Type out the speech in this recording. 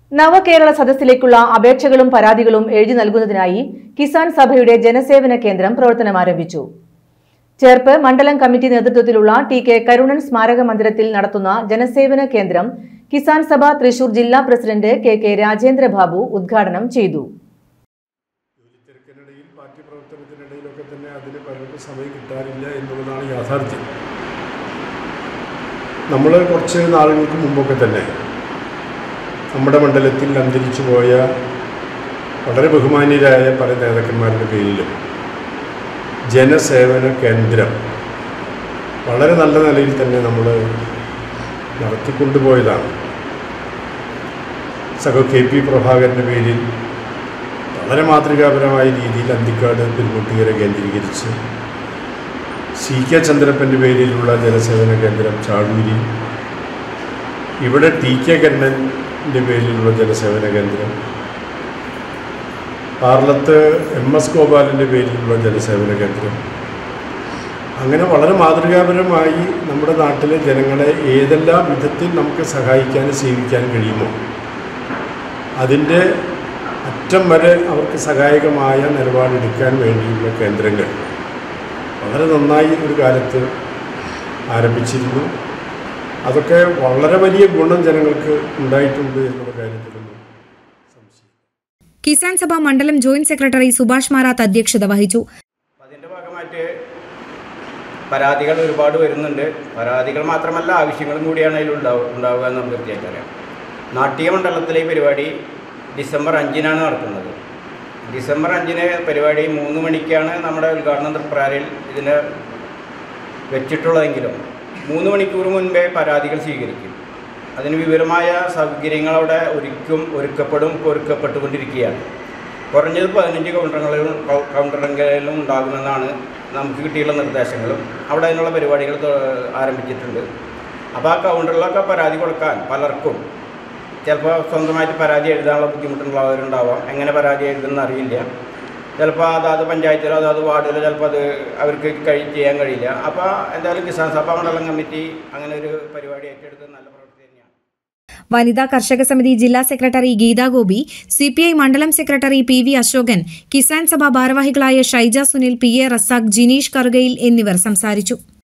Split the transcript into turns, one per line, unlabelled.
നവകേരള സദസ്സിലേക്കുള്ള അപേക്ഷകളും പരാതികളും എഴുതി നൽകുന്നതിനായി കിസാൻ സഭയുടെ ജനസേവന കേന്ദ്രം പ്രവർത്തനം ആരംഭിച്ചു ചേർപ്പ് മണ്ഡലം കമ്മിറ്റി നേതൃത്വത്തിലുള്ള ടി കെ കരുണൻ സ്മാരക മന്ദിരത്തിൽ നടത്തുന്ന ജനസേവന കേന്ദ്രം കിസാൻ സഭ തൃശൂർ ജില്ലാ president K K Rajendra Babu ഉദ്ഘാടനം ചെയ്തു
ജോലിത്തിരക്കിനിടയിൽ പാർട്ടി പ്രവർത്തനത്തിനിടയിലൊക്കെ തന്നെ അതിന് പലർക്കും സമയം കിട്ടാറില്ല എന്നുള്ളതാണ് യാഥാർത്ഥ്യം നമ്മൾ കുറച്ച് നാളുകൾക്ക് മുമ്പൊക്കെ തന്നെ നമ്മുടെ മണ്ഡലത്തിൽ അന്തരിച്ചു പോയ വളരെ ബഹുമാന്യരായ പല നേതാക്കന്മാരുടെ പേരിലും ജനസേവന കേന്ദ്രം വളരെ നല്ല നിലയിൽ തന്നെ നമ്മൾ നടത്തിക്കൊണ്ടുപോയതാണ് സഹോ കെ പി പ്രഭാകരൻ്റെ പേരിൽ വളരെ മാതൃകാപരമായ രീതിയിൽ അന്തിക്കാട് പെരുമുട്ടുകര കേന്ദ്രീകരിച്ച് സി കെ ചന്ദ്രപ്പൻ്റെ പേരിലുള്ള ജനസേവന കേന്ദ്രം ചാഴൂരി ഇവിടെ ടി കെ കരുണൻ്റെ പേരിലുള്ള ജനസേവന കേന്ദ്രം പാർലത്ത് എം എസ് ഗോപാലിൻ്റെ പേരിലുള്ള ജനസേവന കേന്ദ്രം അങ്ങനെ വളരെ മാതൃകാപരമായി നമ്മുടെ നാട്ടിലെ ജനങ്ങളെ ഏതെല്ലാം വിധത്തിൽ നമുക്ക് സഹായിക്കാനും സേവിക്കാനും കഴിയുമോ അതിൻ്റെ അറ്റം വരെ അവർക്ക് സഹായകമായ നിലപാടെടുക്കാൻ വേണ്ടിയുള്ള കേന്ദ്രങ്ങൾ വളരെ നന്നായി ഒരു കാലത്ത് ആരംഭിച്ചിരുന്നു അതൊക്കെ വളരെ വലിയ ഗുണം ജനങ്ങൾക്ക് ഉണ്ടായിട്ടുണ്ട് എന്നുള്ള കാര്യത്തിലൊന്നും സംശയം
കിസാൻ സഭ മണ്ഡലം ജോയിന്റ് സെക്രട്ടറി സുഭാഷ് മാറാത്ത് അധ്യക്ഷത വഹിച്ചു
അതിൻ്റെ ഭാഗമായിട്ട് പരാതികൾ ഒരുപാട് വരുന്നുണ്ട് പരാതികൾ മാത്രമല്ല ആവശ്യങ്ങളും കൂടിയാണ് അതിൽ ഉണ്ടാവുക ഉണ്ടാവുക എന്ന് നമുക്ക് തീർച്ചയായിട്ടും അറിയാം നാട്യ മണ്ഡലത്തിലെ ഈ പരിപാടി ഡിസംബർ അഞ്ചിനാണ് നടക്കുന്നത് ഡിസംബർ അഞ്ചിന് പരിപാടി മൂന്ന് മണിക്കാണ് നമ്മുടെ ഉദ്ഘാടന തൃപ്രാരിൽ ഇതിന് വെച്ചിട്ടുള്ളതെങ്കിലും മൂന്ന് മണിക്കൂർ മുൻപേ പരാതികൾ സ്വീകരിക്കും അതിന് വിവരമായ സൗകര്യങ്ങൾ അവിടെ ഒരുക്കും ഒരുക്കപ്പെടും ഒരുക്കപ്പെട്ടുകൊണ്ടിരിക്കുകയാണ് കുറഞ്ഞത് പതിനഞ്ച് കൗണ്ടറുകളിലും കൗ- കൗണ്ടറുകളിലും ഉണ്ടാകുമെന്നാണ് നമുക്ക് കിട്ടിയുള്ള നിർദ്ദേശങ്ങളും അവിടെ അതിനുള്ള പരിപാടികൾ തൊ- ആരംഭിച്ചിട്ടുണ്ട് അപ്പോൾ ആ കൗണ്ടറിലൊക്കെ പരാതി കൊടുക്കാൻ പലർക്കും ചിലപ്പോൾ സ്വന്തമായിട്ട് പരാതി എഴുതാനുള്ള ബുദ്ധിമുട്ടുള്ളവരുണ്ടാവാം എങ്ങനെ പരാതി എഴുതുന്ന അറിയില്ല ചിലപ്പോൾ അതാത് പഞ്ചായത്തിലോ അതാത് വാർഡിലോ ചിലപ്പോൾ അത് അവർക്ക് കഴി ചെയ്യാൻ കഴിയില്ല അപ്പോൾ എന്തായാലും കിസാൻ സഭ മണ്ഡലം കമ്മിറ്റി അങ്ങനെ ഒരു പരിപാടി ഏറ്റെടുത്ത് നല്ല പ്രവൃത്തി തന്നെയാണ്
വനിതാ കർഷക സമിതി ജില്ലാ secretary Geetha Gopi C P I മണ്ഡലം secretary P V Ashokan Kisan Sabha ഭാരവാഹികളായ ഷൈജ സുനിൽ പി എ റസാഖ് ജിനീഷ് കറുകയിൽ എന്നിവർ സംസാരിച്ചു